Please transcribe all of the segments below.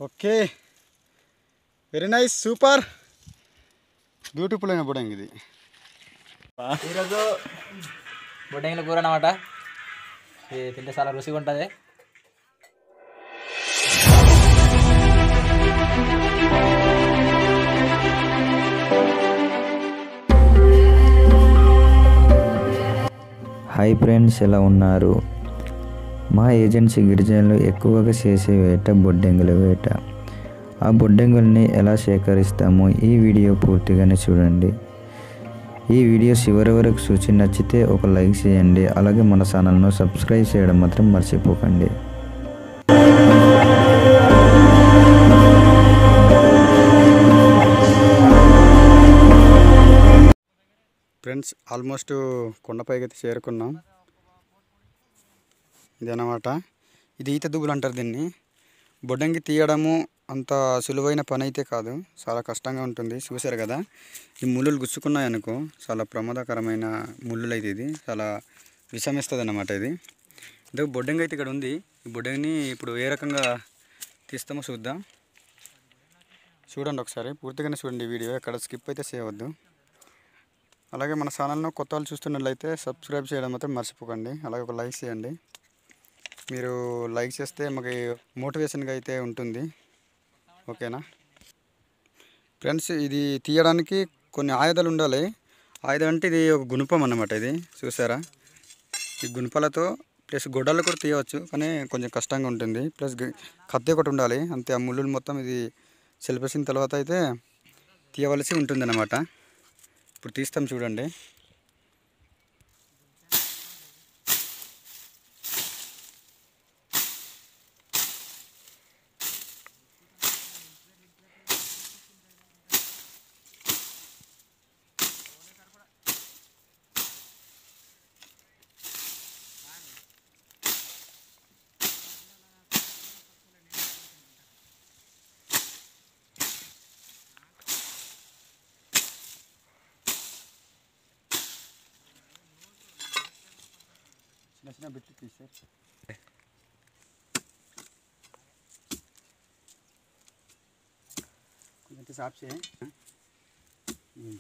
Okay very nice super beautiful అయిన బుడంగి ఇది ఈరోజు బొడ్డంగిల కూర అన్నమాట ఇది తింటే చాలా రుచిగా ఉంటుంది హాయ్ ఫ్రెండ్స్ ఎలా ఉన్నారు మా ఏజెన్సీ గిరిజనులు ఎక్కువగా చేసే వేట బొడ్డెంగుల వేట ఆ బొడ్డెంగుల్ని ఎలా సేకరిస్తామో ఈ వీడియో పూర్తిగానే చూడండి ఈ వీడియో చివరి వరకు చూసి నచ్చితే ఒక లైక్ చేయండి అలాగే మన ఛానల్ను సబ్స్క్రైబ్ చేయడం మాత్రం మర్చిపోకండి ఫ్రెండ్స్ ఆల్మోస్ట్ కొండపైకి అయితే చేరుకున్నాం ఇదన్నమాట ఇది ఈత దుబ్బులు అంటారు దీన్ని బొడ్డంగి తీయడము అంత సులువైన పని అయితే కాదు చాలా కష్టంగా ఉంటుంది చూశారు కదా ఈ ముళ్ళులు గుచ్చుకున్నాయనుకో చాలా ప్రమాదకరమైన ముళ్ళులు అయితే ఇది చాలా విషమిస్తుంది అన్నమాట ఇది ఇదో బొడ్డంగి అయితే ఇక్కడ ఉంది ఈ బొడ్డంగిని ఇప్పుడు ఏ రకంగా తీస్తామో చూద్దాం చూడండి ఒకసారి పూర్తిగానే చూడండి ఈ వీడియో ఎక్కడ స్కిప్ అయితే చేయవద్దు అలాగే మన ఛానల్ను కొత్త వాళ్ళు చూస్తున్నట్లయితే సబ్స్క్రైబ్ చేయడం మాత్రం మర్చిపోకండి అలాగే ఒక లైక్ చేయండి మీరు లైక్ చేస్తే మాకు మోటివేషన్గా అయితే ఉంటుంది ఓకేనా ఫ్రెండ్స్ ఇది తీయడానికి కొన్ని ఆయుధాలు ఉండాలి ఆయుధం అంటే ఇది ఒక గుణపం అన్నమాట ఇది చూసారా ఈ గుణపాలతో ప్లస్ గొడ్డలు కూడా తీయవచ్చు కానీ కొంచెం కష్టంగా ఉంటుంది ప్లస్ గ- కత్తి ఒకటి ఉండాలి అంతే ఆ ముళ్ళులు మొత్తం ఇది చెలిపేసిన తర్వాత అయితే తీయవలసి ఉంటుంది అన్నమాట ఇప్పుడు తీస్తాం చూడండి చిన్న చిన్న బిట్లు తీసారు కొంచెం తీసి ఆఫ్ చేయి ఉమ్.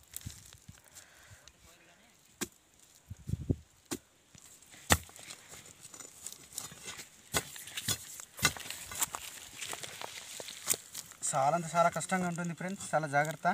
చాలా అంటే చాలా కష్టంగా ఉంటుంది ఫ్రెండ్స్ చాలా జాగ్రత్త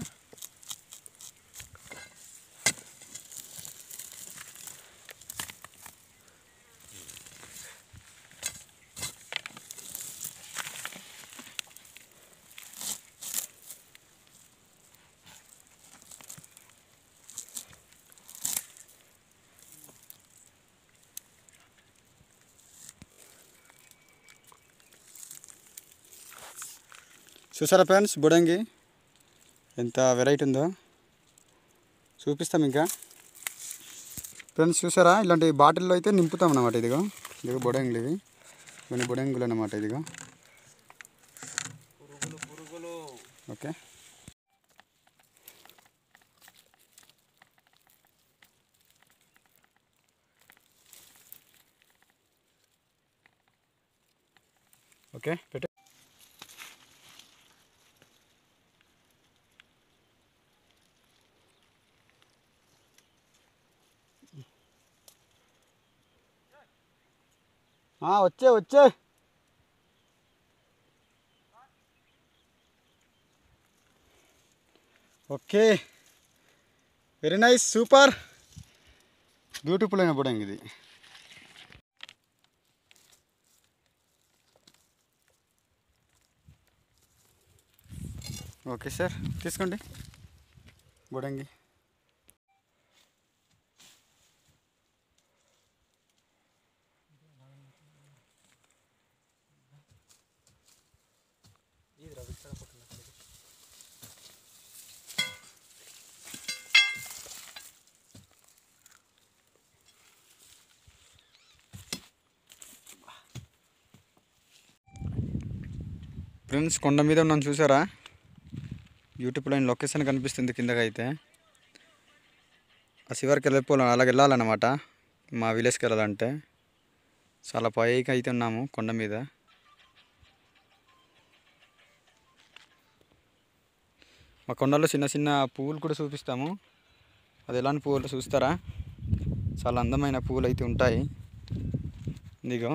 చూసారా ఫ్రెండ్స్ బుడంగి ఎంత వెరైటీ ఉందో చూపిస్తాం ఇంకా ఫ్రెండ్స్ చూసారా ఇలాంటి బాటిల్లో అయితే నింపుతాం అన్నమాట ఇదిగో ఇదిగో బుడంగులు ఇవి కొన్ని బుడంగులు అన్నమాట ఇదిగో ఓకే ఓకే పెట్టు ఆ, వచ్చే వచ్చే okay very nice super beautiful అయిన బుడంగి ఇది ఓకే సార్ తీసుకోండి బుడంగి ఫ్రెండ్స్ కొండ మీద ఉన్నాను చూసారా బ్యూటిఫుల్ అయిన లొకేషన్ కనిపిస్తుంది కిందకి అయితే ఆ శివరికి వెళ్ళిపోవాలి అలాగ వెళ్ళాలన్నమాట మా విలేజ్కి వెళ్ళాలంటే చాలా పైకి అయితే ఉన్నాము కొండ మీద మా కొండల్లో చిన్న చిన్న పువ్వులు కూడా చూపిస్తాము అది ఎలాంటి పువ్వులు చూస్తారా చాలా అందమైన పువ్వులు అయితే ఉంటాయి ఇదిగో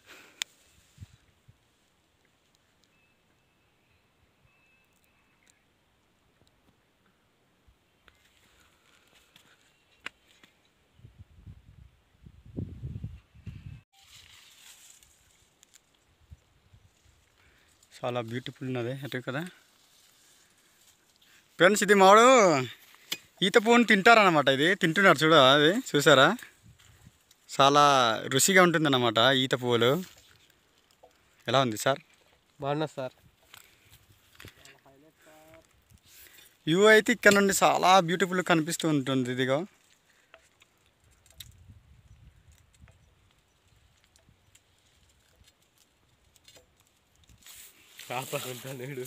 చాలా బ్యూటిఫుల్ ఉన్నది అటు కదా ఫ్రెండ్స్ ఇది మావాడు ఈత పువ్వుని తింటారనమాట ఇది తింటున్నారు చూడ అది చూసారా చాలా రుచిగా ఉంటుందన్నమాట ఈత పువ్వులు ఎలా ఉంది సార్ బాగున్నా సార్ వ్యూ అయితే ఇక్కడ నుండి చాలా బ్యూటిఫుల్ కనిపిస్తూ ఉంటుంది ఇదిగో కాపాడుకుంటాడు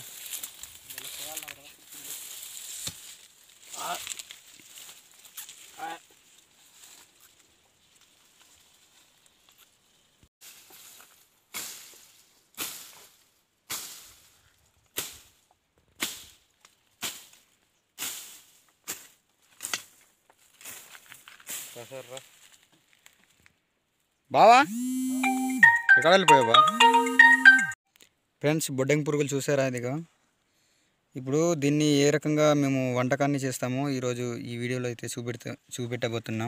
బావా ఎక్కడ వెళ్ళిపోయావా ఫ్రెండ్స్ బొడ్డెంగ్ పురుగులు చూసారా ఇదిగో ఇప్పుడు దీన్ని ఏ రకంగా మేము వంటకాన్ని చేస్తామో ఈరోజు ఈ వీడియోలో అయితే చూపెడతా చూపెట్టబోతున్నాం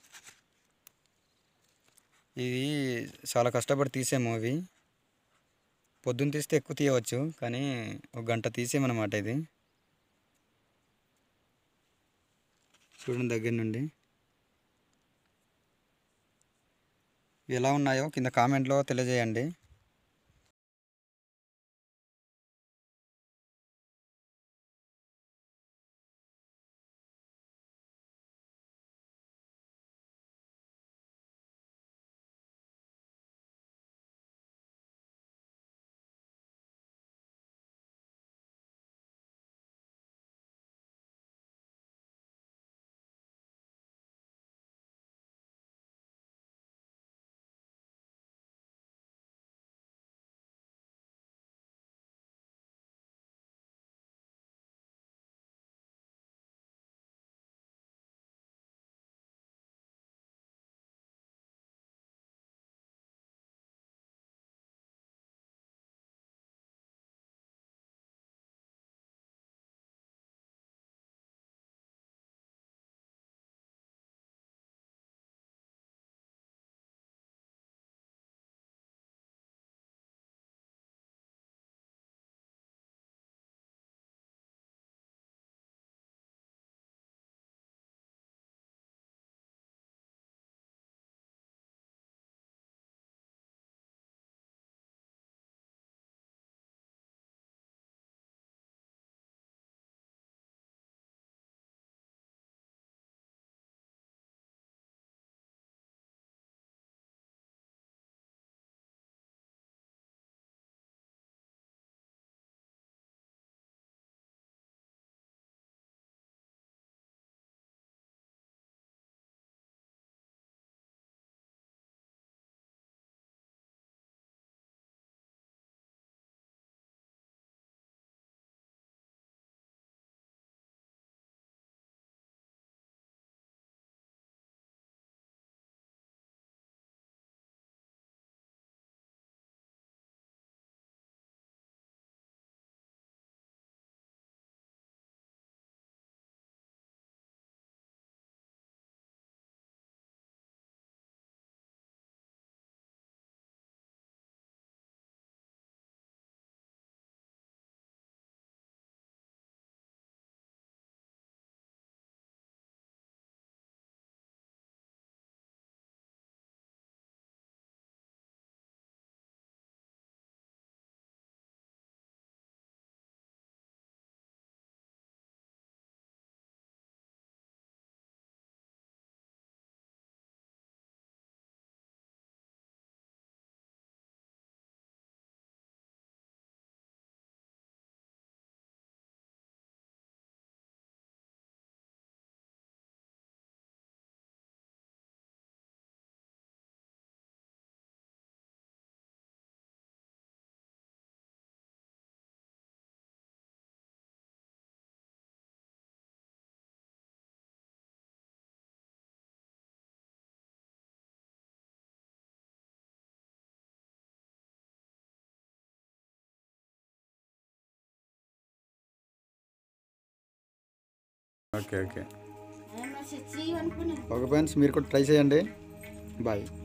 ఇది చాలా కష్టపడి తీసాము అవి పొద్దున్న తీస్తే ఎక్కువ తీయవచ్చు కానీ ఒక గంట తీసేమన్నమాట ఇది చూడండి దగ్గర నుండి ఎలా ఉన్నాయో కింద కామెంట్లో తెలియజేయండి ఓకే ఓకే ఓకే ఫ్రెండ్స్ మీరు కూడా ట్రై చేయండి బాయ్